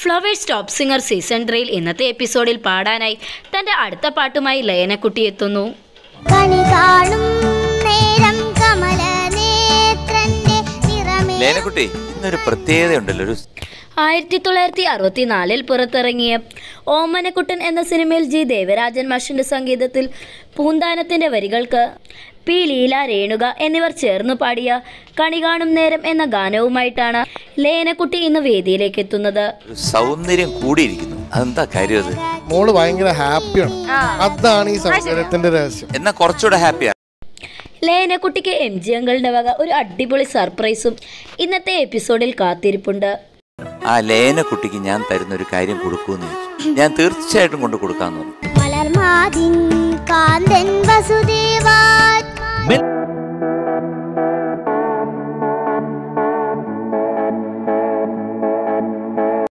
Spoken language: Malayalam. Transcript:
ഫ്ലവേഴ്സ് ടോപ്പ് സിംഗർ സീസൺ ത്രീയിൽ ഇന്നത്തെ എപ്പിസോഡിൽ പാടാനായി തന്റെ അടുത്ത പാട്ടുമായി ലയനക്കുട്ടി എത്തുന്നു കണി കാണും നേരം കമല നേത്രന്റെ നിറമേ ലേനക്കുട്ടി ഇന്നൊരു പ്രത്യേകതയുണ്ടല്ലോ ഒരു ആയിരത്തി തൊള്ളായിരത്തി അറുപത്തിനാലിൽ പുറത്തിറങ്ങിയ ഓമനക്കുട്ടൻ എന്ന സിനിമയിൽ ജി ദേവരാജൻ മാഷിന്റെ സംഗീതത്തിൽ പൂന്താനത്തിന്റെ വരികൾക്ക് പി ലീല രേണുക എന്നിവർ ചേർന്നു പാടിയ കണി കാണും നേരം എന്ന ഗാനവുമായിട്ടാണ് ലേനക്കുട്ടി ഇന്ന് വേദിയിലേക്ക് എത്തുന്നത് ഒരു സൗന്ദര്യം കൂടിയിരിക്കുന്നു അതെന്താ കാര്യം അത് മോള് ഭയങ്കര ഹാപ്പിയാണ് അതാണ് ഈ സൗന്ദര്യത്തിന്റെ രഹസ്യം എന്നാ കുറച്ചുകൂടെ ഹാപ്പിയാ ലേനക്കുട്ടിക്ക് എം ജി അങ്കളുടെ വക ഒരു അടിപൊളി സർപ്രൈസും ഇന്നത്തെ എപ്പിസോഡിൽ കാത്തിരിപ്പുണ്ട് ആ ലേനക്കുട്ടിക്ക് ഞാൻ തരുന്ന ഒരു കാര്യം കൊടുക്കൂന്ന് ചോദിച്ചു ഞാൻ തീർച്ചയായിട്ടും കൊണ്ട് കൊടുക്കാന്ന് പറഞ്ഞു മലർമാതിൻ കാ